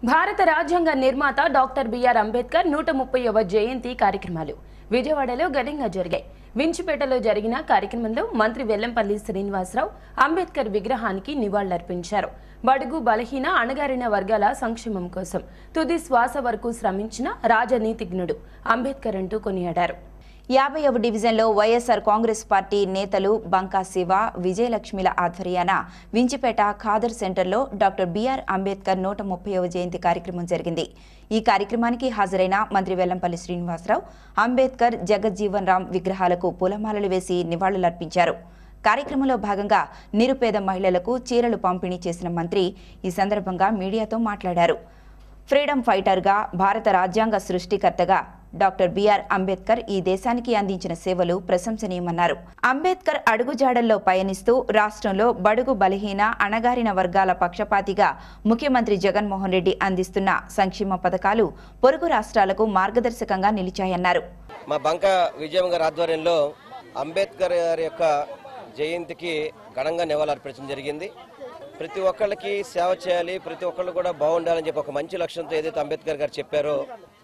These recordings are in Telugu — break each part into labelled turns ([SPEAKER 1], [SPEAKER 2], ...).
[SPEAKER 1] భారత రాజ్యాంగ నిర్మాత డాక్టర్ బిఆర్ అంబేద్కర్ నూట ముప్పైవ జయంతి కార్యక్రమాలు విజయవాడలో ఘనంగా జరిగాయి వించిపేటలో జరిగిన కార్యక్రమంలో మంత్రి వెల్లంపల్లి శ్రీనివాసరావు అంబేద్కర్ విగ్రహానికి నివాళులర్పించారు బడుగు బలహీన అణగారిన వర్గాల సంక్షేమం కోసం తుది శ్వాస వరకు శ్రమించిన రాజనీతిజ్ఞుడు అంబేద్కర్ అంటూ కొనియాడారు
[SPEAKER 2] యాభైవ డివిజన్లో వైఎస్ఆర్ కాంగ్రెస్ పార్టీ నేతలు బంకా శివ విజయలక్ష్మిల ఆధ్వర్యాన వించిపేట ఖాదర్ సెంటర్లో డాక్టర్ బిఆర్ అంబేద్కర్ నూట ముప్పైవ జయంతి కార్యక్రమం జరిగింది ఈ కార్యక్రమానికి హాజరైన మంత్రి వెల్లంపల్లి శ్రీనివాసరావు అంబేద్కర్ జగజ్జీవన్ రామ్ విగ్రహాలకు పూలమాలలు వేసి నివాళులర్పించారు కార్యక్రమంలో భాగంగా నిరుపేద మహిళలకు చీరలు పంపిణీ చేసిన మంత్రి ఈ సందర్భంగా మీడియాతో మాట్లాడారు ఫ్రీడమ్ ఫైటర్గా భారత రాజ్యాంగ సృష్టికర్తగా డాక్టర్ బిఆర్ అంబేద్కర్ ఈ దేశానికి అందించిన సేవలు ప్రశంసనీయమన్నారు అంబేద్కర్ అడుగుజాడల్లో పయనిస్తూ రాష్ట్రంలో బడుగు బలహీన అణగారిన వర్గాల పక్షపాతిగా ముఖ్యమంత్రి జగన్మోహన్ రెడ్డి అందిస్తున్న సంక్షేమ పథకాలు పొరుగు రాష్ట్రాలకు మార్గదర్శకంగా నిలిచాయన్నారు
[SPEAKER 3] మా బంక విజయం గారి ఆధ్వర్యంలో అంబేద్కర్ గారి యొక్క జయంతికి ఘనంగా నివాళులర్పించడం జరిగింది ప్రతి ఒక్కళ్ళకి సేవ చేయాలి ప్రతి ఒక్కళ్ళు కూడా బాగుండాలని చెప్పి ఒక మంచి లక్ష్యంతో ఏదైతే అంబేద్కర్ గారు చెప్పారో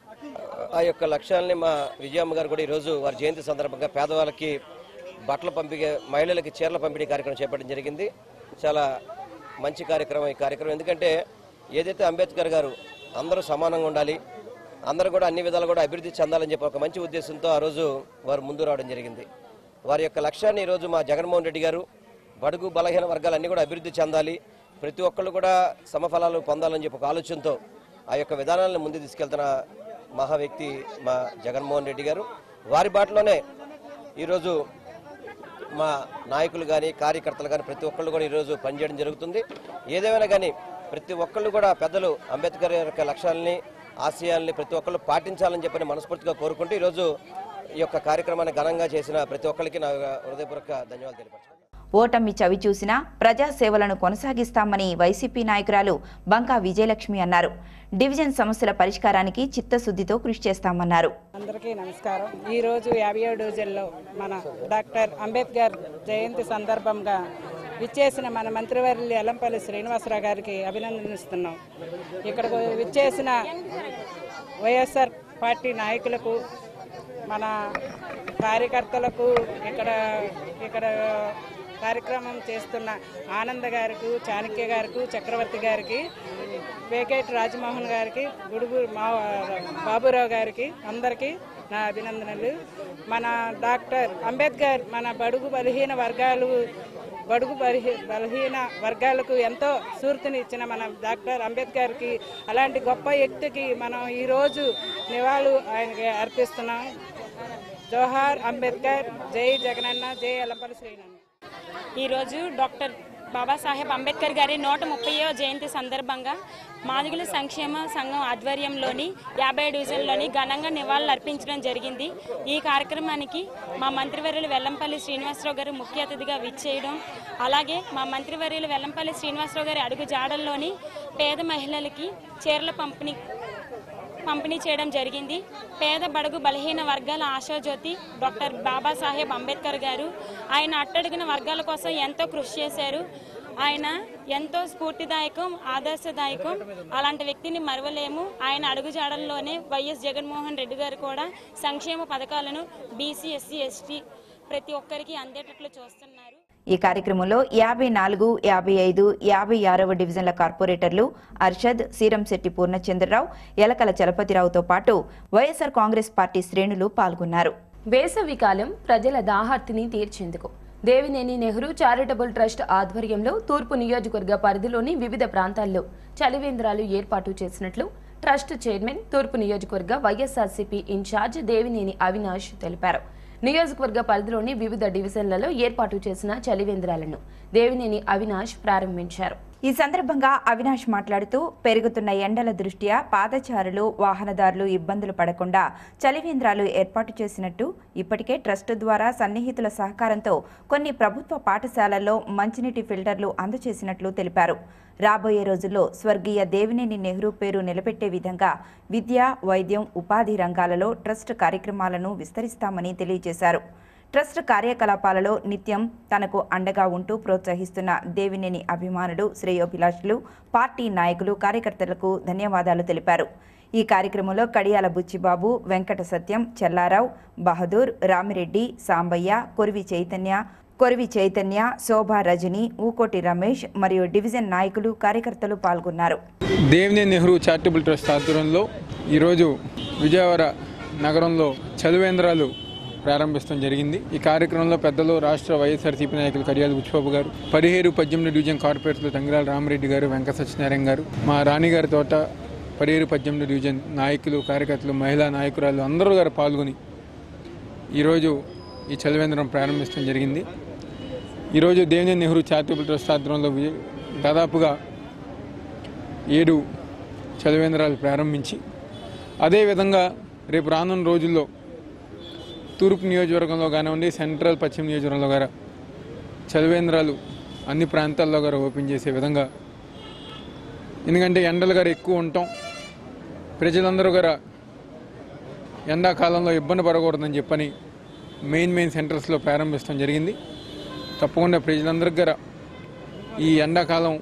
[SPEAKER 3] ఆ యొక్క లక్ష్యాలని మా విజయమ్మ గారు కూడా ఈరోజు వారి జయంతి సందర్భంగా పేదవాళ్ళకి బట్టల పంపిణీ మహిళలకి చీరల పంపిణీ కార్యక్రమం చేపట్టడం జరిగింది చాలా మంచి కార్యక్రమం ఈ కార్యక్రమం ఎందుకంటే ఏదైతే అంబేద్కర్ గారు అందరూ సమానంగా ఉండాలి అందరూ కూడా అన్ని విధాలు కూడా అభివృద్ధి చెందాలని చెప్పి ఒక మంచి ఉద్దేశంతో ఆ రోజు వారు ముందు రావడం జరిగింది వారి యొక్క లక్ష్యాన్ని ఈరోజు మా జగన్మోహన్ రెడ్డి గారు బడుగు బలహీన వర్గాలన్నీ కూడా అభివృద్ధి చెందాలి ప్రతి ఒక్కళ్ళు కూడా సమఫలాలు పొందాలని చెప్పి ఒక ఆలోచనతో ఆ యొక్క విధానాలను ముందు తీసుకెళ్తున్న మహా వ్యక్తి మా జగన్మోహన్ రెడ్డి గారు వారి బాటలోనే ఈరోజు మా నాయకులు కానీ కార్యకర్తలు కానీ ప్రతి ఒక్కళ్ళు కూడా ఈరోజు పనిచేయడం జరుగుతుంది ఏదేమైనా కానీ ప్రతి ఒక్కళ్ళు కూడా పెద్దలు అంబేద్కర్ యొక్క లక్ష్యాలని ఆశయాల్ని ప్రతి ఒక్కళ్ళు పాటించాలని చెప్పని మనస్ఫూర్తిగా కోరుకుంటూ ఈరోజు ఈ యొక్క కార్యక్రమాన్ని ఘనంగా చేసిన ప్రతి ఒక్కరికి నా హృదయపూర్వక ధన్యవాదాలు తెలియపరచుకుంటున్నాను
[SPEAKER 2] ఓటమి చవి చూసినా ప్రజా సేవలను కొనసాగిస్తామని వైసీపీ నాయకురాలు బంకా విజయలక్ష్మి అన్నారు డివిజన్ సమస్యల పరిష్కారానికి చిత్తశుద్ధితో కృషి చేస్తామన్నారు
[SPEAKER 4] అందరికీ నమస్కారం ఈరోజు యాభై ఏడు డివిజన్లో మన డాక్టర్ అంబేద్కర్ జయంతి సందర్భంగా విచ్చేసిన మన మంత్రివర్యులు ఎల్లంపల్లి శ్రీనివాసరావు గారికి అభినందనిస్తున్నాం ఇక్కడకు విచ్చేసిన వైఎస్ఆర్ పార్టీ నాయకులకు మన కార్యకర్తలకు ఇక్కడ ఇక్కడ కార్యక్రమం చేస్తున్న ఆనంద్ గారికి చాణక్య గారికి చక్రవర్తి గారికి వేకేట్ రాజమోహన్ గారికి గుడుగు మా బాబురావు గారికి అందరికీ నా అభినందనలు మన డాక్టర్ అంబేద్కర్ మన బడుగు బలహీన వర్గాలు బడుగు బలహీ బలహీన వర్గాలకు ఎంతో స్ఫూర్తినిచ్చిన మన డాక్టర్ అంబేద్కర్కి అలాంటి గొప్ప వ్యక్తికి మనం ఈరోజు నివాళులు ఆయనకి అర్పిస్తున్నాం జోహార్ అంబేద్కర్ జై జగనన్న జై ఎల్లపల్లి శ్రీనన్న
[SPEAKER 5] ఈరోజు డాక్టర్ బాబాసాహెబ్ అంబేద్కర్ గారి నూట ముప్పైవ జయంతి సందర్భంగా మాదిగుల సంక్షేమ సంఘం ఆధ్వర్యంలోని యాభై డివిజన్లోని ఘనంగా నివాళులు అర్పించడం జరిగింది ఈ కార్యక్రమానికి మా మంత్రివర్యులు వెల్లంపల్లి శ్రీనివాసరావు గారు ముఖ్య అతిథిగా విచ్చేయడం అలాగే మా మంత్రివర్యులు వెల్లంపల్లి శ్రీనివాసరావు గారి అడుగు జాడల్లోని పేద మహిళలకి చీరల పంపిణీ పంపిణీ చేయడం జరిగింది పేద బడుగు బలహీన వర్గాల ఆశాజ్యోతి డాక్టర్ బాబాసాహెబ్ అంబేద్కర్ గారు ఆయన అట్టడుగున వర్గాల కోసం ఎంతో కృషి చేశారు ఆయన ఎంతో స్ఫూర్తిదాయకం ఆదర్శదాయకం అలాంటి వ్యక్తిని మరవలేము ఆయన అడుగుజాడల్లోనే వైఎస్ జగన్మోహన్ రెడ్డి గారు కూడా సంక్షేమ పథకాలను బీసీ ఎస్సీ ఎస్టీ ప్రతి ఒక్కరికి అందేటట్లు చూస్తున్నారు
[SPEAKER 2] ఈ కార్యక్రమంలో యాభై నాలుగు యాభై ఐదు యాభై ఆరవ డివిజన్ల కార్పొరేటర్లు అర్షద్ సీరంశెట్టి పూర్ణచంద్రరావు ఎలకల చలపతిరావుతో పాటు వైఎస్ఆర్ కాంగ్రెస్ పార్టీ శ్రేణులు పాల్గొన్నారు
[SPEAKER 1] వేసవి కాలం ప్రజల దాహార్తిని తీర్చేందుకు దేవినేని నెహ్రూ చారిటబుల్ ట్రస్ట్ ఆధ్వర్యంలో తూర్పు నియోజకవర్గ పరిధిలోని వివిధ ప్రాంతాల్లో చలివేంద్రాలు ఏర్పాటు చేసినట్లు ట్రస్ట్ చైర్మన్ తూర్పు నియోజకవర్గ వైఎస్ఆర్సీపీ ఇన్ఛార్జ్ దేవినేని అవినాష్ తెలిపారు నియోజకవర్గ పరిధిలోని వివిధ డివిజన్లలో ఏర్పాటు చేసిన చలివేంద్రాలను దేవినేని అవినాష్ ప్రారంభించారు
[SPEAKER 2] ఈ సందర్భంగా అవినాష్ మాట్లాడుతూ పెరుగుతున్న ఎండల దృష్ట్యా పాదచారులు వాహనదారులు ఇబ్బందులు పడకుండా చలివేంద్రాలు ఏర్పాటు చేసినట్టు ఇప్పటికే ట్రస్ట్ ద్వారా సన్నిహితుల సహకారంతో కొన్ని ప్రభుత్వ పాఠశాలల్లో మంచినీటి ఫిల్టర్లు అందజేసినట్లు తెలిపారు రాబోయే రోజుల్లో స్వర్గీయ దేవినేని నెహ్రూ పేరు నిలబెట్టే విధంగా విద్య వైద్యం ఉపాధి రంగాలలో ట్రస్ట్ కార్యక్రమాలను విస్తరిస్తామని తెలియజేశారు ట్రస్ట్ కార్యకలాపాలలో నిత్యం తనకు అండగా ఉంటూ ప్రోత్సహిస్తున్న దేవినేని అభిమానులు శ్రేయోభిలాషులు పార్టీ నాయకులు కార్యకర్తలకు ధన్యవాదాలు తెలిపారు ఈ కార్యక్రమంలో కడియాల బుచ్చిబాబు వెంకట సత్యం చెల్లారావు బహదూర్ రామిరెడ్డి సాంబయ్య కొరివి చైతన్య కొరివి చైతన్య శోభా రజని ఊకోటి రమేష్ మరియు డివిజన్ నాయకులు కార్యకర్తలు పాల్గొన్నారు
[SPEAKER 6] దేవినే నెహ్రూ చారిటబుల్ ట్రస్ట్ ఆధ్వర్యంలో ఈరోజు విజయవాడ నగరంలో చదువేంద్రాలు ప్రారంభించడం జరిగింది ఈ కార్యక్రమంలో పెద్దలు రాష్ట్ర వైఎస్ఆర్సీపీ నాయకులు కడియాల బుచ్చిబాబు గారు పదిహేడు పద్దెనిమిది డివిజన్ కార్పొరేటర్లు తంగిరాల రామరెడ్డి గారు వెంకట సత్యనారాయణ గారు మా రాణిగారి తోట పదిహేడు పద్దెనిమిది డివిజన్ నాయకులు కార్యకర్తలు మహిళా నాయకురాలు అందరూ గారు పాల్గొని ఈరోజు ఈ చలివేంద్రం ప్రారంభించడం జరిగింది ఈరోజు దేవినే నెహ్రూ చారిటబుల్ ట్రస్ట్ ఆధ్వర్యంలో వి- దాదాపుగా ఏడు చలివేంద్రాలు ప్రారంభించి అదేవిధంగా రేపు రానున్న రోజుల్లో తూర్పు నియోజకవర్గంలో కానివ్వండి సెంట్రల్ పశ్చిమ నియోజకవర్గంలో గారా చలివేంద్రాలు అన్ని ప్రాంతాల్లో గారు ఓపెన్ చేసే విధంగా ఎందుకంటే ఎండలు గారు ఎక్కువ ఉంటాం ప్రజలందరూ గారా ఎండాకాలంలో ఇబ్బంది పడకూడదని చెప్పని మెయిన్ మెయిన్ సెంటర్స్లో ప్రారంభించడం జరిగింది తప్పకుండా ప్రజలందరికీ గారా ఈ ఎండాకాలం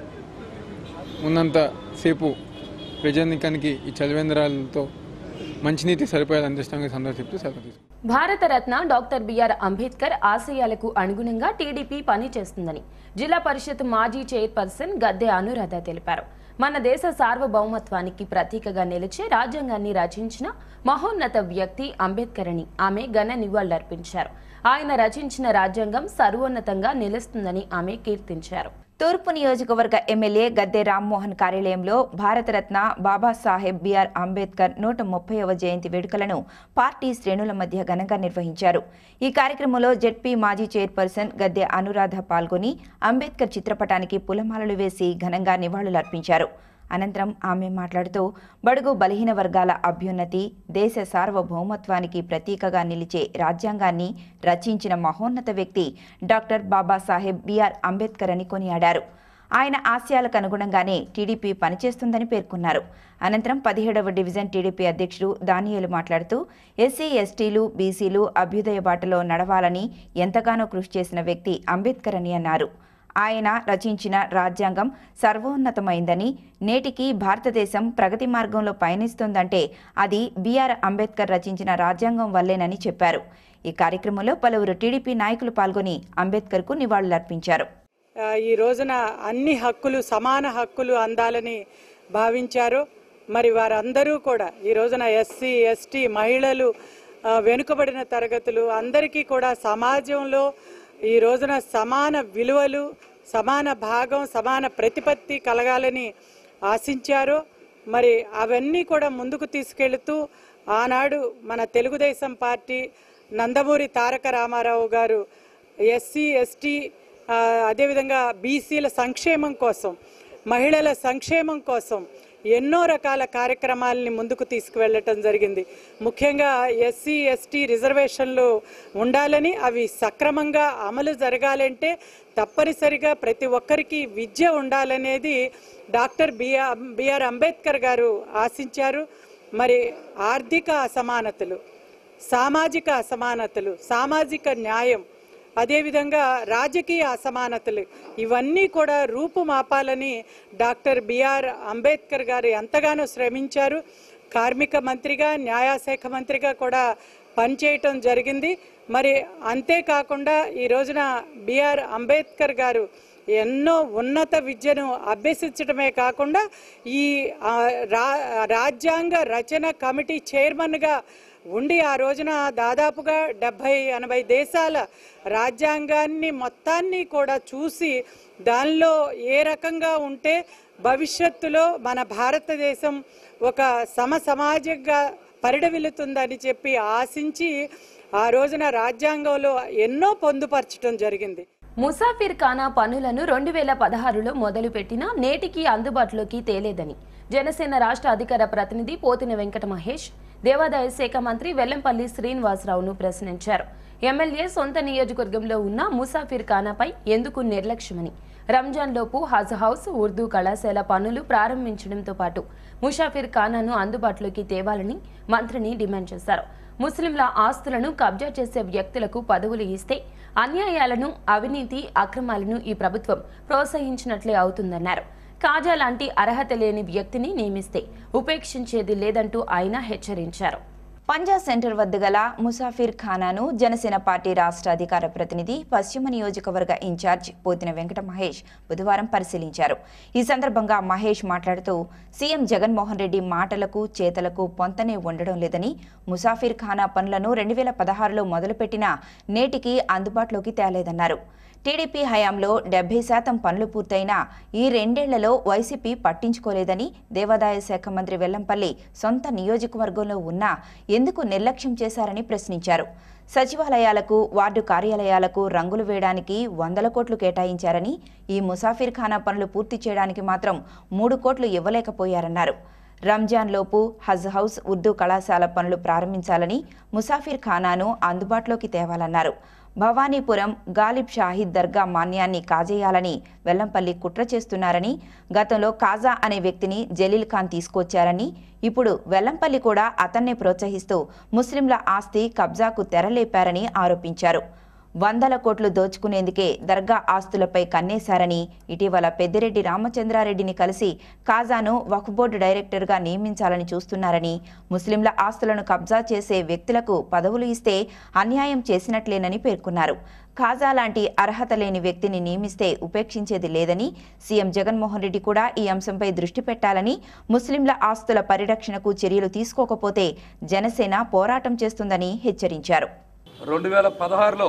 [SPEAKER 6] ఉన్నంత సేపు ప్రజానికానికి ఈ చలివేంద్రాలతో మంచినీటి సరిపోయాలు అందిస్తామని సందర్భం చెప్తూ సెలవు తీసుకుంటాను.
[SPEAKER 1] భారతరత్న డాక్టర్ బిఆర్ అంబేద్కర్ ఆశయాలకు అనుగుణంగా టీడీపీ పనిచేస్తుందని జిల్లా పరిషత్ మాజీ చైర్పర్సన్ గద్దె అనురాధ తెలిపారు మన దేశ సార్వభౌమత్వానికి ప్రతీకగా నిలిచే రాజ్యాంగాన్ని రచించిన మహోన్నత వ్యక్తి అంబేద్కర్ అని ఆమె ఘన నివాళులర్పించారు ఆయన రచించిన రాజ్యాంగం సర్వోన్నతంగా నిలుస్తుందని ఆమె కీర్తించారు
[SPEAKER 2] తూర్పు నియోజకవర్గ ఎమ్మెల్యే గద్దె రామ్మోహన్ కార్యాలయంలో భారతరత్న బాబాసాహెబ్ బిఆర్ అంబేద్కర్ నూట ముప్పైవ జయంతి వేడుకలను పార్టీ శ్రేణుల మధ్య ఘనంగా నిర్వహించారు ఈ కార్యక్రమంలో జెడ్పీ మాజీ చైర్పర్సన్ గద్దె అనురాధ పాల్గొని అంబేద్కర్ చిత్రపటానికి పులమాలలు వేసి ఘనంగా నివాళులర్పించారు అనంతరం ఆమె మాట్లాడుతూ బడుగు బలహీన వర్గాల అభ్యున్నతి దేశ సార్వభౌమత్వానికి ప్రతీకగా నిలిచే రాజ్యాంగాన్ని రచించిన మహోన్నత వ్యక్తి డాక్టర్ బాబాసాహెబ్ బిఆర్ అంబేద్కర్ అని కొనియాడారు ఆయన ఆశయాలకు అనుగుణంగానే టీడీపీ పనిచేస్తుందని పేర్కొన్నారు అనంతరం పదిహేడవ డివిజన్ టీడీపీ అధ్యక్షుడు దానియేలు మాట్లాడుతూ ఎస్సీ ఎస్టీలు బీసీలు అభ్యుదయ బాటలో నడవాలని ఎంతగానో కృషి చేసిన వ్యక్తి అంబేద్కర్ అని అన్నారు ఆయన రచించిన రాజ్యాంగం సర్వోన్నతమైందని నేటికి భారతదేశం ప్రగతి మార్గంలో పయనిస్తోందంటే అది బిఆర్ అంబేద్కర్ రచించిన రాజ్యాంగం వల్లేనని చెప్పారు ఈ కార్యక్రమంలో పలువురు టీడీపీ నాయకులు పాల్గొని అంబేద్కర్కు నివాళులర్పించారు
[SPEAKER 4] ఆ, ఈ రోజున అన్ని హక్కులు సమాన హక్కులు అందాలని భావించారు మరి వారందరూ కూడా ఈ రోజున ఎస్సీ ఎస్టీ మహిళలు ఆ, వెనుకబడిన తరగతులు అందరికీ కూడా సమాజంలో ఈ రోజున సమాన విలువలు సమాన భాగం సమాన ప్రతిపత్తి కలగాలని ఆశించారు మరి అవన్నీ కూడా ముందుకు తీసుకెళ్తూ ఆనాడు మన తెలుగుదేశం పార్టీ నందమూరి తారక రామారావు గారు ఎస్సీ ఎస్టీ ఆ, అదేవిధంగా బీసీల సంక్షేమం కోసం మహిళల సంక్షేమం కోసం ఎన్నో రకాల కార్యక్రమాలని ముందుకు తీసుకువెళ్ళటం జరిగింది ముఖ్యంగా ఎస్సీ ఎస్టీ రిజర్వేషన్లు ఉండాలని అవి సక్రమంగా అమలు జరగాలంటే తప్పనిసరిగా ప్రతి ఒక్కరికి విద్య ఉండాలనేది డాక్టర్ బిఆర్ బిఆర్ అంబేద్కర్ గారు ఆశించారు మరి ఆర్థిక అసమానతలు సామాజిక అసమానతలు సామాజిక న్యాయం అదేవిధంగా రాజకీయ అసమానతలు ఇవన్నీ కూడా రూపుమాపాలని డాక్టర్ బిఆర్ అంబేద్కర్ గారు ఎంతగానో శ్రమించారు కార్మిక మంత్రిగా న్యాయశాఖ మంత్రిగా కూడా పనిచేయటం జరిగింది మరి అంతేకాకుండా ఈ రోజున బిఆర్ అంబేద్కర్ గారు ఎన్నో ఉన్నత విద్యను అభ్యసించడమే కాకుండా ఈ ఆ, రా రాజ్యాంగ రచన కమిటీ చైర్మన్గా ఉండి ఆ రోజున దాదాపుగా డెబ్భై ఎనభై దేశాల రాజ్యాంగాన్ని మొత్తాన్ని కూడా చూసి దానిలో ఏ రకంగా ఉంటే భవిష్యత్తులో మన భారతదేశం ఒక సమ సమాజంగా పరిడవిల్లుతుందని చెప్పి ఆశించి ఆ రోజున రాజ్యాంగంలో ఎన్నో పొందుపరచడం జరిగింది
[SPEAKER 1] ముసాఫిర్ ఖానా పనులను రెండు వేల పదహారులో మొదలుపెట్టినా నేటికి అందుబాటులోకి తేలేదని జనసేన రాష్ట్ర అధికార ప్రతినిధి పోతిన వెంకట మహేష్ దేవాదాయ శాఖ మంత్రి వెల్లంపల్లి శ్రీనివాసరావును ప్రశ్నించారు ఎమ్మెల్యే సొంత నియోజకవర్గంలో ఉన్న ముసాఫిర్ ఖానాపై ఎందుకు నిర్లక్ష్యమని రంజాన్ లోపు హజ్ హౌస్ ఉర్దూ కళాశాల పనులు ప్రారంభించడంతో పాటు ముషాఫిర్ ఖానాను అందుబాటులోకి తేవాలని మంత్రిని డిమాండ్ చేశారు ముస్లింల ఆస్తులను కబ్జా చేసే వ్యక్తులకు పదవులు ఇస్తే అన్యాయాలను అవినీతి అక్రమాలను ఈ ప్రభుత్వం ప్రోత్సహించినట్లే అవుతుందన్నారు కాజా లాంటి అర్హత లేని వ్యక్తిని నియమిస్తే ఉపేక్షించేది లేదంటూ ఆయన హెచ్చరించారు
[SPEAKER 2] పంజా సెంటర్ వద్ద గల ముసాఫిర్ ఖానాను జనసేన పార్టీ రాష్ట్ర అధికార ప్రతినిధి పశ్చిమ నియోజకవర్గ ఇన్ఛార్జ్ పోతిన వెంకట మహేష్ బుధవారం పరిశీలించారు ఈ సందర్భంగా మహేష్ మాట్లాడుతూ సీఎం జగన్మోహన్ రెడ్డి మాటలకు చేతలకు పొంతనే ఉండడం లేదని ముసాఫిర్ ఖానా పనులను రెండు వేల పదహారులో మొదలుపెట్టినా నేటికి అందుబాటులోకి తేలేదన్నారు టీడీపీ హయాంలో డెబ్బై శాతం పనులు పూర్తయినా ఈ రెండేళ్లలో వైసీపీ పట్టించుకోలేదని దేవాదాయ శాఖ మంత్రి వెల్లంపల్లి సొంత నియోజకవర్గంలో ఉన్నా ఎందుకు నిర్లక్ష్యం చేశారని ప్రశ్నించారు సచివాలయాలకు వార్డు కార్యాలయాలకు రంగులు వేయడానికి వందల కోట్లు కేటాయించారని ఈ ముసాఫిర్ ఖానా పనులు పూర్తి చేయడానికి మాత్రం మూడు కోట్లు ఇవ్వలేకపోయారన్నారు రంజాన్ లోపు హజ్ హౌస్ ఉర్దూ కళాశాల పనులు ప్రారంభించాలని ముసాఫిర్ ఖానాను అందుబాటులోకి తేవాలన్నారు భవానీపురం గాలిబ్ షాహీద్ దర్గా మాన్యాన్ని కాజేయాలని వెల్లంపల్లి కుట్ర చేస్తున్నారని గతంలో కాజా అనే వ్యక్తిని జలీల్ ఖాన్ తీసుకొచ్చారని ఇప్పుడు వెల్లంపల్లి కూడా అతన్నే ప్రోత్సహిస్తూ ముస్లింల ఆస్తి కబ్జాకు తెరలేపారని ఆరోపించారు వందల కోట్లు దోచుకునేందుకే దర్గా ఆస్తులపై కన్నేశారని ఇటీవల పెద్దిరెడ్డి రామచంద్రారెడ్డిని కలిసి కాజాను వక్ఫ్ బోర్డు డైరెక్టర్గా నియమించాలని చూస్తున్నారని ముస్లింల ఆస్తులను కబ్జా చేసే వ్యక్తులకు పదవులు ఇస్తే అన్యాయం చేసినట్లేనని పేర్కొన్నారు ఖాజా లాంటి అర్హత లేని వ్యక్తిని నియమిస్తే ఉపేక్షించేది లేదని సీఎం జగన్మోహన్ రెడ్డి కూడా ఈ అంశంపై దృష్టి పెట్టాలని ముస్లింల ఆస్తుల పరిరక్షణకు చర్యలు తీసుకోకపోతే జనసేన పోరాటం చేస్తుందని హెచ్చరించారు
[SPEAKER 7] రెండు వేల పదహారులో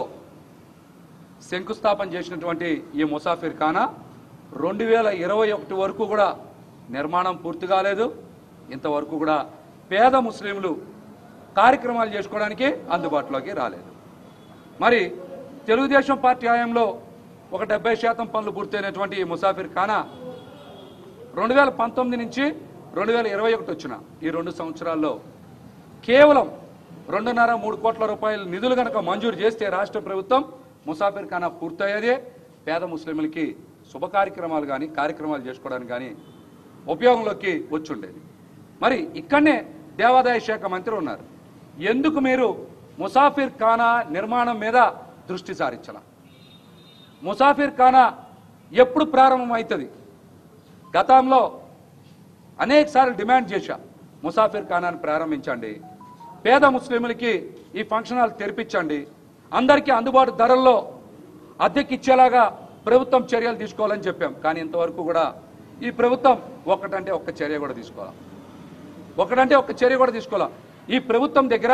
[SPEAKER 7] శంకుస్థాపన చేసినటువంటి ఈ ముసాఫిర్ ఖానా రెండు వేల ఇరవై ఒకటి వరకు కూడా నిర్మాణం పూర్తి కాలేదు ఇంతవరకు కూడా పేద ముస్లింలు కార్యక్రమాలు చేసుకోవడానికి అందుబాటులోకి రాలేదు మరి తెలుగుదేశం పార్టీ హయాంలో ఒక డెబ్బై శాతం పనులు పూర్తయినటువంటి ఈ ముసాఫిర్ ఖానా రెండు వేల పంతొమ్మిది నుంచి రెండు వేల ఇరవై ఒకటి వచ్చిన ఈ రెండు సంవత్సరాల్లో కేవలం రెండున్నర మూడు కోట్ల రూపాయల నిధులు కనుక మంజూరు చేస్తే రాష్ట్ర ప్రభుత్వం ముసాఫిర్ ఖానా పూర్తయ్యేదే పేద ముస్లింలకి శుభ కార్యక్రమాలు కానీ కార్యక్రమాలు చేసుకోవడానికి కానీ ఉపయోగంలోకి వచ్చుండేది మరి ఇక్కడనే దేవాదాయ శాఖ మంత్రి ఉన్నారు ఎందుకు మీరు ముసాఫిర్ ఖానా నిర్మాణం మీద దృష్టి సారించాల ముసాఫిర్ ఖానా ఎప్పుడు ప్రారంభమవుతుంది గతంలో అనేక సార్లు డిమాండ్ చేశా ముసాఫిర్ ఖానాన్ని ప్రారంభించండి పేద ముస్లింలకి ఈ ఫంక్షన్ హాల్ తెరిపించండి అందరికీ అందుబాటు ధరల్లో అద్దెకిచ్చేలాగా ప్రభుత్వం చర్యలు తీసుకోవాలని చెప్పాం కానీ ఇంతవరకు కూడా ఈ ప్రభుత్వం ఒక్కటంటే ఒక్క చర్య కూడా తీసుకోవాలి ఒకటంటే ఒక్క చర్య కూడా తీసుకోవాలి ఈ ప్రభుత్వం దగ్గర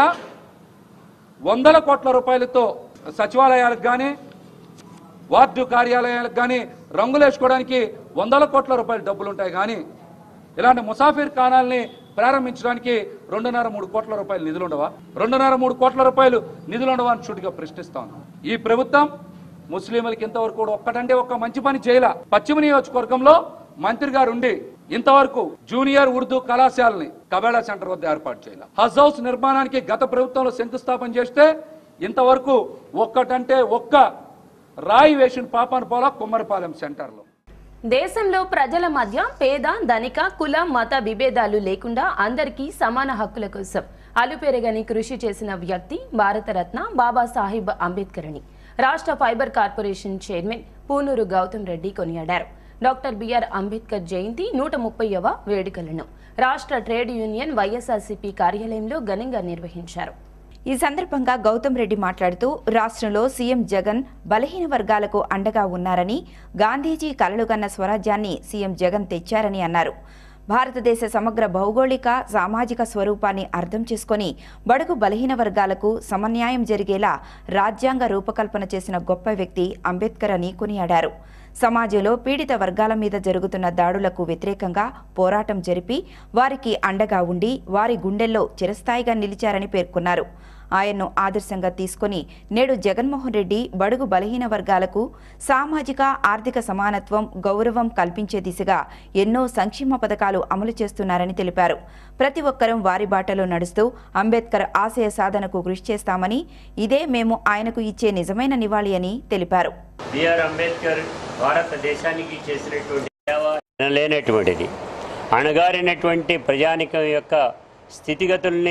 [SPEAKER 7] వందల కోట్ల రూపాయలతో సచివాలయాలకు కానీ వార్డు కార్యాలయాలకు కానీ రంగులు వేసుకోవడానికి వందల కోట్ల రూపాయల డబ్బులు ఉంటాయి కానీ ఇలాంటి ముసాఫిర్ ఖానాల్ని ప్రారంభించడానికి రెండున్నర మూడు కోట్ల రూపాయలు నిధులు ఉండవా రెండున్నర మూడు కోట్ల రూపాయలు నిధులు ఉండవా అని చుట్టుగా ప్రశ్నిస్తాను ఈ ప్రభుత్వం ముస్లింలకి ఇంతవరకు కూడా ఒక్కటంటే ఒక్క మంచి పని చేయలే పశ్చిమ నియోజకవర్గంలో మంత్రి గారు ఉండి ఇంతవరకు జూనియర్ ఉర్దూ కళాశాలని కబేళా సెంటర్ వద్ద ఏర్పాటు చేయాలి హజ్ హౌస్ నిర్మాణానికి గత ప్రభుత్వంలో శంకుస్థాపన చేస్తే ఇంతవరకు ఒక్కటంటే ఒక్క రాయి వేసిన పాపాను పోలా కుమ్మరిపాలెం సెంటర్లో
[SPEAKER 1] దేశంలో ప్రజల మధ్య పేద ధనిక కుల మత విభేదాలు లేకుండా అందరికీ సమాన హక్కుల కోసం అలుపెరగని కృషి చేసిన వ్యక్తి భారతరత్న బాబాసాహెబ్ అంబేద్కర్ అని రాష్ట్ర fibre corporation chairman Punuru Gautam Reddy కొనియాడారు డాక్టర్ బిఆర్ అంబేద్కర్ జయంతి నూట ముప్పైవ వేడుకలను రాష్ట్ర ట్రేడ్ యూనియన్ వైఎస్ఆర్సీపీ కార్యాలయంలో ఘనంగా నిర్వహించారు
[SPEAKER 2] ఈ సందర్భంగా గౌతమ్ రెడ్డి మాట్లాడుతూ రాష్ట్రంలో సీఎం జగన్ బలహీన వర్గాలకు అండగా ఉన్నారని గాంధీజీ కలలుగన్న స్వరాజ్యాన్ని సీఎం జగన్ తెచ్చారని అన్నారు భారతదేశ సమగ్ర భౌగోళిక సామాజిక స్వరూపాన్ని అర్థం చేసుకొని బడుగు బలహీన వర్గాలకు సమన్యాయం జరిగేలా రాజ్యాంగ రూపకల్పన చేసిన గొప్ప వ్యక్తి అంబేద్కర్ అని కొనియాడారు సమాజంలో పీడిత వర్గాల మీద జరుగుతున్న దాడులకు వ్యతిరేకంగా పోరాటం జరిపి వారికి అండగా ఉండి వారి గుండెల్లో చిరస్థాయిగా నిలిచారని పేర్కొన్నారు ఆయన్ను ఆదర్శంగా తీసుకొని నేడు జగన్మోహన్ రెడ్డి బడుగు బలహీన వర్గాలకు సామాజిక ఆర్థిక సమానత్వం గౌరవం కల్పించే దిశగా ఎన్నో సంక్షేమ పథకాలు అమలు చేస్తున్నారని తెలిపారు ప్రతి ఒక్కరూ వారి బాటలో నడుస్తూ అంబేద్కర్ ఆశయ సాధనకు కృషి చేస్తామని ఇదే మేము ఆయనకు ఇచ్చే నిజమైన నివాళి అని తెలిపారు
[SPEAKER 8] బిఆర్ అంబేద్కర్ భారతదేశానికి చేసినటువంటి సేవ లేనటువంటిది అణగారినటువంటి ప్రజానికం యొక్క స్థితిగతుల్ని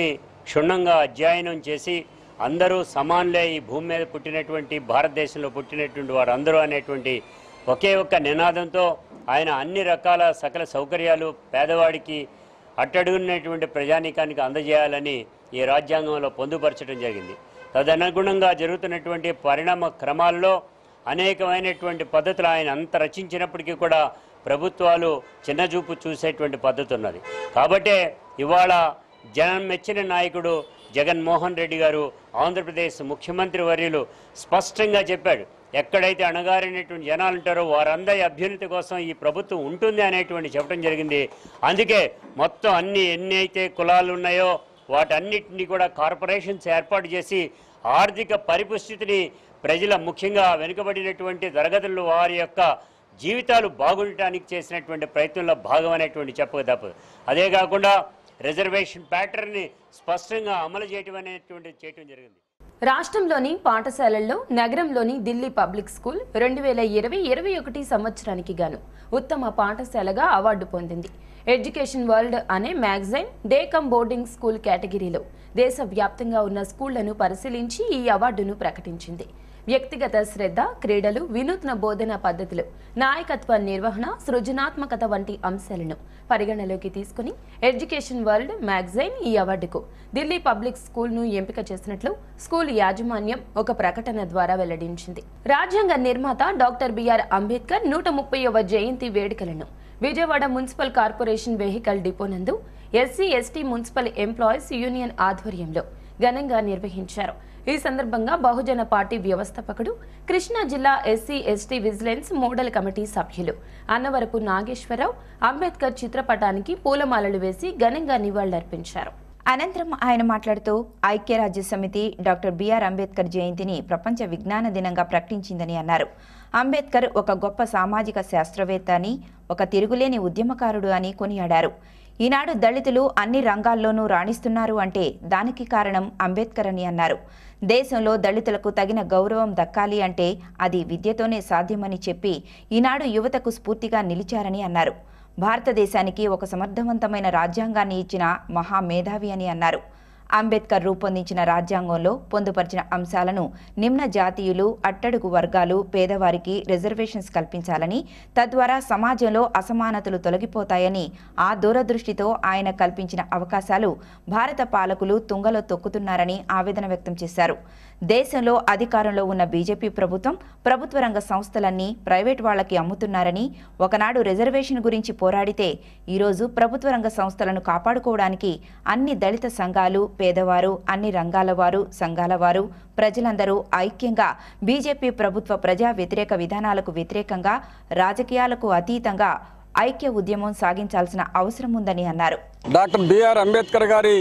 [SPEAKER 8] క్షుణ్ణంగా అధ్యయనం చేసి అందరూ సమానులే ఈ భూమి మీద పుట్టినటువంటి భారతదేశంలో పుట్టినటువంటి వారందరూ అనేటువంటి ఒకే ఒక్క నినాదంతో ఆయన అన్ని రకాల సకల సౌకర్యాలు పేదవాడికి అట్టడుగున్నటువంటి ప్రజానీకానికి అందజేయాలని ఈ రాజ్యాంగంలో పొందుపరచడం జరిగింది తదనుగుణంగా జరుగుతున్నటువంటి పరిణామ క్రమాల్లో అనేకమైనటువంటి పద్ధతులు ఆయన అంత రచించినప్పటికీ కూడా ప్రభుత్వాలు చిన్నచూపు చూసేటువంటి పద్ధతి ఉన్నది కాబట్టే ఇవాళ జనం మెచ్చిన నాయకుడు జగన్మోహన్ రెడ్డి గారు ఆంధ్రప్రదేశ్ ముఖ్యమంత్రి వర్యులు స్పష్టంగా చెప్పాడు ఎక్కడైతే అణగారినటువంటి జనాలు ఉంటారో వారందరి అభ్యున్నతి కోసం ఈ ప్రభుత్వం ఉంటుంది అనేటువంటి చెప్పడం జరిగింది అందుకే మొత్తం అన్ని ఎన్ని అయితే కులాలు ఉన్నాయో వాటన్నిటిని కూడా కార్పొరేషన్స్ ఏర్పాటు చేసి ఆర్థిక పరిపుష్టితిని ప్రజల ముఖ్యంగా వెనుకబడినటువంటి తరగతులు వారి యొక్క జీవితాలు బాగుండటానికి చేసినటువంటి ప్రయత్నంలో భాగం అనేటువంటి చెప్పక తప్పదు అదే కాకుండా రిజర్వేషన్ ప్యాటర్న్ని స్పష్టంగా అమలు చేయటం అనేటువంటి చేయటం జరిగింది
[SPEAKER 1] రాష్ట్రంలోని పాఠశాలల్లో నగరంలోని ఢిల్లీ పబ్లిక్ స్కూల్ రెండు వేల ఇరవై ఇరవై ఒకటి సంవత్సరానికి గాను ఉత్తమ పాఠశాలగా అవార్డు పొందింది ఎడ్యుకేషన్ వరల్డ్ అనే మ్యాగజైన్ డేకమ్ బోర్డింగ్ స్కూల్ కేటగిరీలో దేశవ్యాప్తంగా ఉన్న స్కూళ్లను పరిశీలించి ఈ అవార్డును ప్రకటించింది వ్యక్తిగత శ్రద్ధ క్రీడలు వినూత్న బోధనా పద్ధతులు నాయకత్వ నిర్వహణ సృజనాత్మకత వంటి అంశాలను పరిగణలోకి తీసుకుని ఎడ్యుకేషన్ వరల్డ్ మ్యాగజైన్ ఈ అవార్డుకు ఢిల్లీ పబ్లిక్ స్కూల్ను ఎంపిక చేసినట్లు స్కూల్ యాజమాన్యం ఒక ప్రకటన ద్వారా వెల్లడించింది రాజ్యాంగ నిర్మాత డాక్టర్ బిఆర్ అంబేద్కర్ నూట ముప్పైవ జయంతి వేడుకలను Vijayawada municipal corporation vehicle depot నందు SC ST municipal employees union ఆధ్వర్యంలో ఘనంగా నిర్వహించారు ఈ సందర్భంగా బహుజన పార్టీ వ్యవస్థాపకుడు కృష్ణా జిల్లా SC ST vigilance model committee సభ్యులు అన్నవరపు నాగేశ్వరరావు అంబేద్కర్ చిత్రపటానికి పూలమాలలు వేసి ఘనంగా నివాళులర్పించారు
[SPEAKER 2] అనంతరం ఆయన మాట్లాడుతూ ఐక్యరాజ్య సమితి డాక్టర్ బిఆర్ అంబేద్కర్ జయంతిని ప్రపంచ విజ్ఞాన దినంగా ప్రకటించిందని అన్నారు అంబేద్కర్ ఒక గొప్ప సామాజిక శాస్త్రవేత్త అని ఒక తిరుగులేని ఉద్యమకారుడు అని కొనియాడారు ఈనాడు దళితులు అన్ని రంగాల్లోనూ రాణిస్తున్నారు అంటే దానికి కారణం అంబేద్కర్ అని అన్నారు దేశంలో దళితులకు తగిన గౌరవం దక్కాలి అంటే అది విద్యతోనే సాధ్యమని చెప్పి ఈనాడు యువతకు స్ఫూర్తిగా నిలిచారని అన్నారు భారతదేశానికి ఒక సమర్థవంతమైన రాజ్యాంగాన్ని ఇచ్చిన మహామేధావి అని అన్నారు అంబేద్కర్ రూపొందించిన రాజ్యాంగంలో పొందుపరిచిన అంశాలను నిమ్న జాతీయులు అట్టడుగు వర్గాలు పేదవారికి రిజర్వేషన్స్ కల్పించాలని తద్వారా సమాజంలో అసమానతలు తొలగిపోతాయని ఆ దూరదృష్టితో ఆయన కల్పించిన అవకాశాలు భారత పాలకులు తుంగలో తొక్కుతున్నారని ఆవేదన వ్యక్తం చేశారు దేశంలో అధికారంలో ఉన్న బీజేపీ ప్రభుత్వం ప్రభుత్వ రంగ సంస్థలన్నీ ప్రైవేట్ వాళ్ళకి అమ్ముతున్నారని ఒకనాడు రిజర్వేషన్ గురించి పోరాడితే ఈరోజు ప్రభుత్వ రంగ సంస్థలను కాపాడుకోవడానికి అన్ని దళిత సంఘాలు పేదవారు అన్ని రంగాల వారు సంఘాల వారు ప్రజలందరూ ఐక్యంగా బీజేపీ ప్రభుత్వ ప్రజా వ్యతిరేక విధానాలకు వ్యతిరేకంగా రాజకీయాలకు అతీతంగా ఐక్య ఉద్యమం సాగించాల్సిన అవసరం ఉందని అన్నారు
[SPEAKER 9] డాక్టర్ బిఆర్ అంబేద్కర్ గారి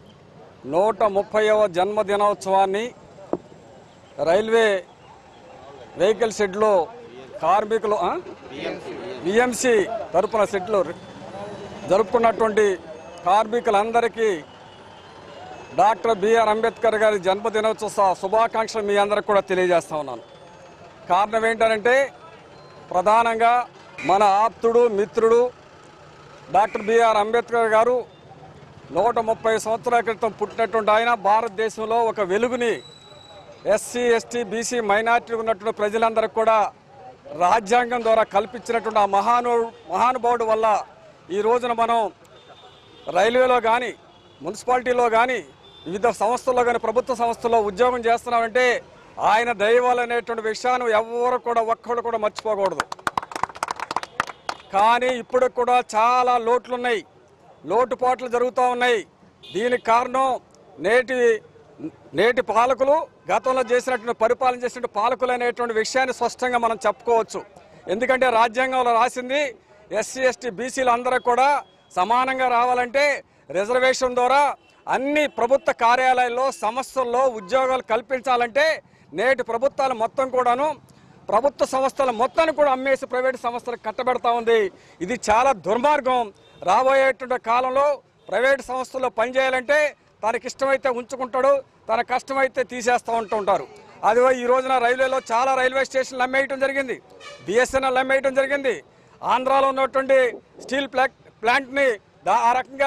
[SPEAKER 9] నూట ముప్పైవ జన్మదినోత్సవాన్ని రైల్వే వెహికల్ షెడ్లో కార్మికులు బిఎంసి తరపున షెడ్లో జరుపుకున్నటువంటి కార్మికులందరికీ డాక్టర్ బిఆర్ అంబేద్కర్ గారి జన్మదినోత్సవ శుభాకాంక్షలు మీ అందరికి కూడా తెలియజేస్తా ఉన్నాను కారణం ఏంటంటే ప్రధానంగా మన ఆప్తుడు మిత్రుడు డాక్టర్ బిఆర్ అంబేద్కర్ గారు నూట ముప్పై సంవత్సరాల క్రితం పుట్టినటువంటి ఆయన భారతదేశంలో ఒక వెలుగుని ఎస్సీ ఎస్టీ బీసీ మైనార్టీ ఉన్నటువంటి ప్రజలందరికీ కూడా రాజ్యాంగం ద్వారా కల్పించినటువంటి ఆ మహాను మహానుభావుడు వల్ల ఈ రోజున మనం రైల్వేలో కానీ మున్సిపాలిటీలో కానీ వివిధ సంస్థల్లో కానీ ప్రభుత్వ సంస్థల్లో ఉద్యోగం చేస్తున్నామంటే ఆయన దైవాలు అనేటువంటి విషయాన్ని ఎవరు కూడా ఒక్కడు కూడా మర్చిపోకూడదు కానీ ఇప్పుడు కూడా చాలా లోట్లున్నాయి లోటుపాట్లు జరుగుతూ ఉన్నాయి దీనికి కారణం నేటి నేటి పాలకులు గతంలో చేసినటువంటి పరిపాలన చేసినటువంటి పాలకులు అనేటువంటి విషయాన్ని స్పష్టంగా మనం చెప్పుకోవచ్చు ఎందుకంటే రాజ్యాంగంలో రాసింది ఎస్సీ ఎస్టీ బీసీలు అందరూ కూడా సమానంగా రావాలంటే రిజర్వేషన్ ద్వారా అన్ని ప్రభుత్వ కార్యాలయాల్లో సంస్థల్లో ఉద్యోగాలు కల్పించాలంటే నేటి ప్రభుత్వాలు మొత్తం కూడాను ప్రభుత్వ సంస్థల మొత్తాన్ని కూడా అమ్మేసి ప్రైవేట్ సంస్థలకు కట్టబెడతా ఉంది ఇది చాలా దుర్మార్గం రాబోయేటువంటి కాలంలో ప్రైవేట్ సంస్థల్లో పనిచేయాలంటే తనకి ఇష్టమైతే ఉంచుకుంటాడు తన కష్టమైతే తీసేస్తూ ఉంటూ ఉంటారు అది ఈ రోజున రైల్వేలో చాలా రైల్వే స్టేషన్లు అమ్మేయటం జరిగింది బిఎస్ఎన్ఎల్ అమ్మేయటం జరిగింది ఆంధ్రాలో ఉన్నటువంటి స్టీల్ ప్లాంట్ ప్లాంట్ని దా- ఆ రకంగా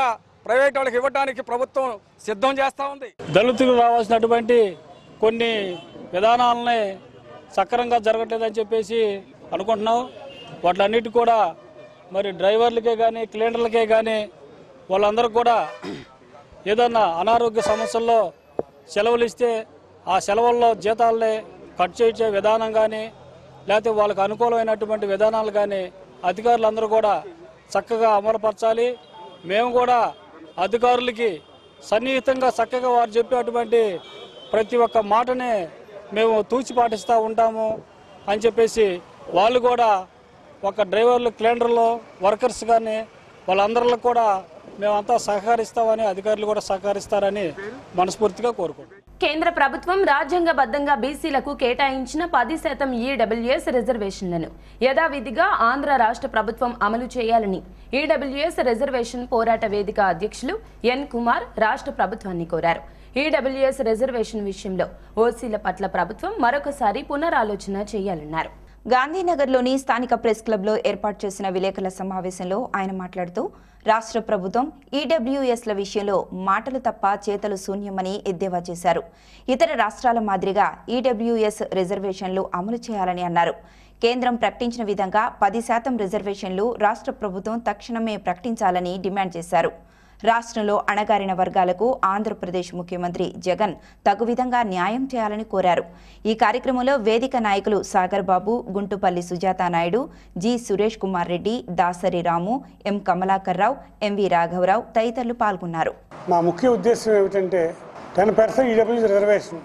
[SPEAKER 9] ప్రైవేట్ వాళ్ళకి ఇవ్వడానికి ప్రభుత్వం సిద్ధం చేస్తూ ఉంది
[SPEAKER 10] దళితులకు రావాల్సినటువంటి కొన్ని విధానాలని సక్రమంగా జరగట్లేదని చెప్పేసి అనుకుంటున్నాం వాటిలన్నిటి కూడా మరి డ్రైవర్లకే కానీ క్లీనర్లకే కానీ వాళ్ళందరూ కూడా ఏదన్నా అనారోగ్య సమస్యల్లో సెలవులు ఇస్తే ఆ సెలవుల్లో జీతాలని కట్ చేయించే విధానం కానీ లేకపోతే వాళ్ళకు అనుకూలమైనటువంటి విధానాలు కానీ అధికారులందరూ కూడా చక్కగా అమలుపరచాలి మేము కూడా అధికారులకి సన్నిహితంగా చక్కగా వారు చెప్పేటువంటి ప్రతి ఒక్క మాటని మేము తూచి పాటిస్తూ ఉంటాము అని చెప్పేసి వాళ్ళు కూడా ఒక డ్రైవర్లు క్లీనర్లు వర్కర్స్ కానీ వాళ్ళందరిలో కూడా మేమంతా సహకరిస్తామని అధికారులు కూడా సహకరిస్తారని మనస్ఫూర్తిగా కోరుకుంటున్నాం
[SPEAKER 1] కేంద్ర ప్రభుత్వం రాజ్యాంగబద్ధంగా బీసీలకు కేటాయించిన పది శాతం ఈడబ్ల్యూఎస్ రిజర్వేషన్లను యథావిధిగా ఆంధ్ర రాష్ట్ర ప్రభుత్వం అమలు చేయాలని ఈడబ్ల్యూఎస్ రిజర్వేషన్ పోరాట వేదిక అధ్యక్షులు ఎన్ కుమార్ రాష్ట్ర ప్రభుత్వాన్ని కోరారు ఈడబ్ల్యూఎస్ రిజర్వేషన్ విషయంలో ఓసీల పట్ల ప్రభుత్వం మరొకసారి పునరాలోచన చేయాలన్నారు
[SPEAKER 2] గాంధీనగర్లోని స్థానిక ప్రెస్ క్లబ్లో ఏర్పాటు చేసిన విలేకరుల సమావేశంలో ఆయన మాట్లాడుతూ రాష్ట్ర ప్రభుత్వం ఈడబ్ల్యూఎస్ల విషయంలో మాటలు తప్ప చేతలు శూన్యమని ఎద్దేవా చేశారు ఇతర రాష్ట్రాల మాదిరిగా ఈడబ్ల్యూఎస్ రిజర్వేషన్లు అమలు చేయాలని అన్నారు కేంద్రం ప్రకటించిన విధంగా పది శాతం రిజర్వేషన్లు రాష్ట్ర ప్రభుత్వం తక్షణమే ప్రకటించాలని డిమాండ్ చేశారు రాష్ట్రంలో అణగారిన వర్గాలకు ఆంధ్రప్రదేశ్ ముఖ్యమంత్రి జగన్ తగు విధంగా న్యాయం చేయాలని కోరారు ఈ కార్యక్రమంలో వేదిక నాయకులు Sagar Babu Guntupalli Sujatha Naidu G Suresh Kumar Reddy Dasari Ramu M Kamalakar Rao M V రాఘవరావు తదితరులు పాల్గొన్నారు
[SPEAKER 11] మా ముఖ్య ఉద్దేశం ఏమిటంటే టెన్ పర్సెంట్ ఈడబ్ల్యూ రిజర్వేషన్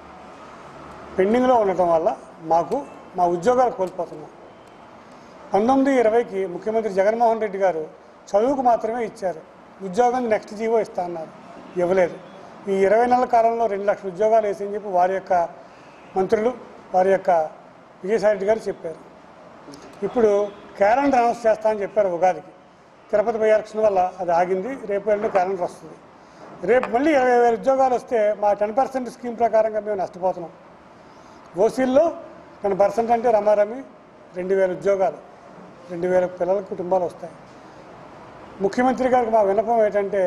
[SPEAKER 11] పెండింగ్లో ఉండటం వల్ల మాకు మా ఉద్యోగాలు కోల్పోతున్నాం పంతొమ్మిది ఇరవైకి ముఖ్యమంత్రి జగన్మోహన్ రెడ్డి గారు చదువుకు మాత్రమే ఇచ్చారు ఉద్యోగం నెక్స్ట్ జీవో ఇస్తా అన్నారు ఇవ్వలేదు ఈ ఇరవై నెలల కాలంలో రెండు లక్షల ఉద్యోగాలు వేసని చెప్పి వారి యొక్క మంత్రులు వారి యొక్క విజయసాయి రెడ్డి గారు చెప్పారు ఇప్పుడు క్యాలెండర్ అనౌన్స్ చేస్తామని చెప్పారు ఉగాదికి తిరుపతి బై ఎలక్షన్ వల్ల అది ఆగింది రేపు ఎల్లుండి క్యాలెండర్ వస్తుంది రేపు మళ్ళీ ఇరవై వేల ఉద్యోగాలు వస్తే మా టెన్ పర్సెంట్ స్కీమ్ ప్రకారంగా మేము నష్టపోతున్నాం ఓసీల్లో టెన్ పర్సెంట్ అంటే రమారమి రెండు వేల ఉద్యోగాలు రెండు వేల పిల్లల కుటుంబాలు వస్తాయి ముఖ్యమంత్రి గారికి మా విన్నపం ఏంటంటే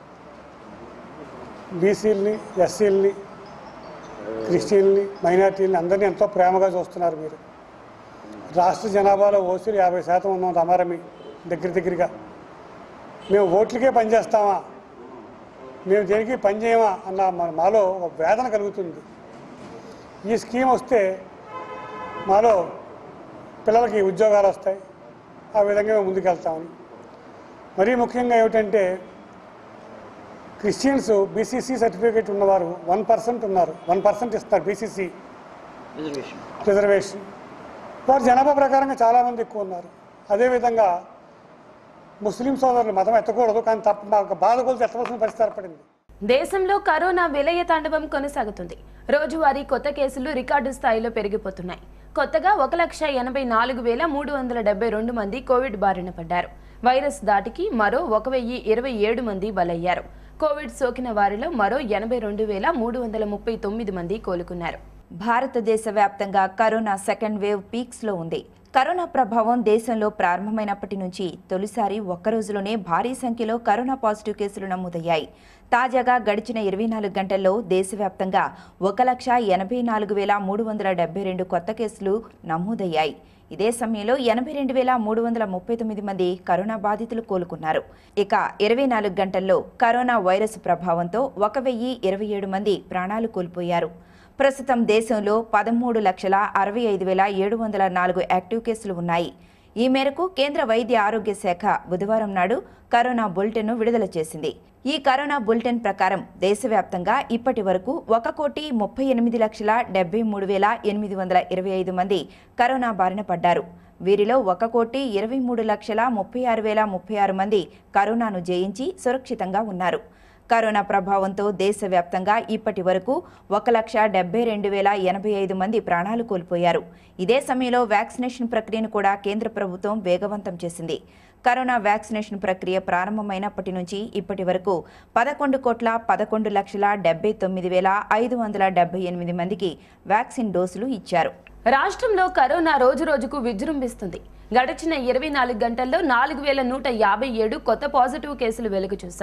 [SPEAKER 11] బీసీలని ఎస్సీలని క్రిస్టియన్ని మైనార్టీలని అందరినీ ఎంతో ప్రేమగా చూస్తున్నారు మీరు రాష్ట్ర జనాభాలో ఓసీలు యాభై శాతం ఉన్నాం రమారమి దగ్గర దగ్గరగా మేము ఓట్లకే పనిచేస్తామా మేము దేనికి పనిచేయమా అన్న మన మాలో ఒక వేదన కలుగుతుంది ఈ స్కీమ్ వస్తే మాలో పిల్లలకి ఉద్యోగాలు వస్తాయి ఆ విధంగా మేము ముందుకెళ్తామని మరీ ముఖ్యంగా ఏమిటంటే క్రిస్టియన్స్ బీసీసీ సర్టిఫికేట్ ఉన్నవారు వన్ పర్సెంట్ ఉన్నారు వన్ పర్సెంట్ ఇస్తారు బీసీసీ రిజర్వేషన్ వారు జనాభా ప్రకారంగా చాలామంది ఎక్కువ ఉన్నారు అదేవిధంగా ముస్లిం సోదరులు మతం ఎత్తకూడదు కానీ తప్ప మాకు బాధ కొలిసి ఎత్తవలసిన పరిస్థితి ఏర్పడింది
[SPEAKER 1] దేశంలో కరోనా విలయ తాండవం కొనసాగుతుంది రోజువారీ కొత్త కేసులు రికార్డు స్థాయిలో పెరిగిపోతున్నాయి కొత్తగా ఒక లక్ష ఎనభై నాలుగు వేల మూడు వందల డెబ్బై రెండు మంది కోవిడ్ బారిన పడ్డారు వైరస్ దాటికి మరో ఒక వెయ్యి ఇరవై ఏడు మంది బలయ్యారు కోవిడ్ సోకిన వారిలో మరో ఎనభై రెండు వేల మూడు వందల ముప్పై తొమ్మిది మంది కోలుకున్నారు
[SPEAKER 2] భారతదేశ వ్యాప్తంగా కరోనా సెకండ్ వేవ్ పీక్స్లో ఉంది కరోనా ప్రభావం దేశంలో ప్రారంభమైనప్పటి నుంచి తొలిసారి ఒక్క రోజులోనే భారీ సంఖ్యలో కరోనా పాజిటివ్ కేసులు నమోదయ్యాయి తాజాగా గడిచిన ఇరవై నాలుగు గంటల్లో దేశవ్యాప్తంగా ఒక లక్ష ఎనభై నాలుగు వేల మూడు వందల డెబ్బై రెండు కొత్త కేసులు నమోదయ్యాయి ఇదే సమయంలో ఎనభై రెండు వేల మూడు వందల ముప్పై తొమ్మిది మంది కరోనా బాధితులు కోలుకున్నారు ఇక ఇరవై నాలుగు గంటల్లో కరోనా వైరస్ ప్రభావంతో ఒక వెయ్యి ఇరవై ఏడు మంది ప్రాణాలు కోల్పోయారు ప్రస్తుతం దేశంలో పదమూడు లక్షల అరవై ఐదు వేల ఏడు వందల నాలుగు యాక్టివ్ కేసులు ఉన్నాయి ఈ మేరకు కేంద్ర వైద్య ఆరోగ్య శాఖ బుధవారం నాడు కరోనా బులెటిన్ను విడుదల చేసింది ఈ కరోనా బులెటిన్ ప్రకారం దేశవ్యాప్తంగా ఇప్పటి వరకు ఒక కోటి ముప్పై ఎనిమిది లక్షల డెబ్బై మూడు వేల ఎనిమిది వందల ఇరవై ఐదు మంది కరోనా బారిన పడ్డారు వీరిలో ఒక కోటి ఇరవై మూడు లక్షల ముప్పై ఆరు వేల ముప్పై ఆరు మంది కరోనాను జయించి సురక్షితంగా ఉన్నారు కరోనా ప్రభావంతో దేశవ్యాప్తంగా ఇప్పటి వరకు ఒక లక్ష డెబ్బై రెండు వేల ఎనభై ఐదు మంది ప్రాణాలు కోల్పోయారు ఇదే సమయంలో వ్యాక్సినేషన్ ప్రక్రియను కూడా కేంద్ర ప్రభుత్వం వేగవంతం చేసింది కరోనా వ్యాక్సినేషన్ ప్రక్రియ ప్రారంభమైనప్పటి నుంచి ఇప్పటి వరకు పదకొండు కోట్ల పదకొండు లక్షల డెబ్బై తొమ్మిది వేల ఐదు వందల డెబ్బై ఎనిమిది మందికి వ్యాక్సిన్ డోసులు ఇచ్చారు
[SPEAKER 1] రాష్ట్రంలో కరోనా రోజు రోజుకు విజృంభిస్తుంది గడిచిన ఇరవై నాలుగు గంటల్లో నాలుగు వేల నూట యాభై ఏడు కొత్త పాజిటివ్ కేసులు వెలుగు చూశాయి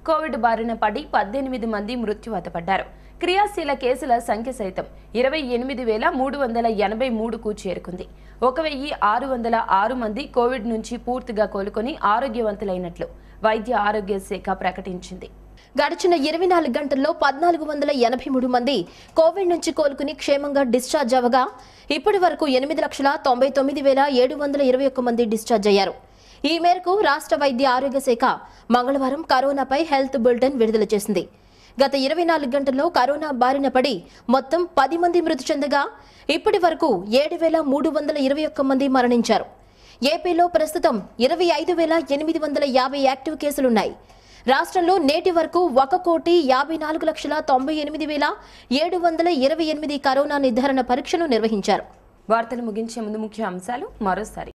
[SPEAKER 1] కోవిడ్ బారిన పడి పద్దెనిమిది మంది మృత్యువాత పడ్డారు క్రియాశీల కేసుల సంఖ్య సైతం ఇరవై ఎనిమిది వేల మూడు వందల ఎనభై మూడుకు చేరుకుంది ఒక వెయ్యి ఆరు వందల ఆరు మంది కోవిడ్ నుంచి పూర్తిగా కోలుకొని ఆరోగ్యవంతులైనట్లు వైద్య ఆరోగ్య శాఖ ప్రకటించింది
[SPEAKER 12] గడిచిన ఇరవై నాలుగు గంటల్లో పద్నాలుగు వందల ఎనభై మూడు మంది కోవిడ్ నుంచి కోలుకుని క్షేమంగా డిశ్చార్జ్ అవ్వగా ఇప్పటి వరకు ఎనిమిది లక్షల తొంభై తొమ్మిది వేల ఏడు వందల ఇరవై ఒక్క మంది డిశ్చార్జ్ అయ్యారు ఈ మేరకు రాష్ట్ర వైద్య ఆరోగ్య శాఖ మంగళవారం కరోనాపై హెల్త్ బులెటిన్ విడుదల చేసింది గత ఇరవై నాలుగు గంటల్లో కరోనా బారిన పడి మొత్తం పది మంది మృతి చెందగా ఇప్పటి వరకు ఏడు వేల మూడు వందల ఇరవై ఒక్క మంది మరణించారు ఏపీలో ప్రస్తుతం ఇరవై ఐదు వేల ఎనిమిది వందల యాభై యాక్టివ్ కేసులున్నాయి రాష్ట్రంలో నేటి వరకు ఒక కోటి యాభై నాలుగు లక్షల తొంభై ఎనిమిది వేల ఏడు వందల ఇరవై ఎనిమిది కరోనా నిర్ధారణ పరీక్షలు నిర్వహించారు
[SPEAKER 1] వార్తలు ముగించే ముందు ముఖ్య అంశాలు మరోసారి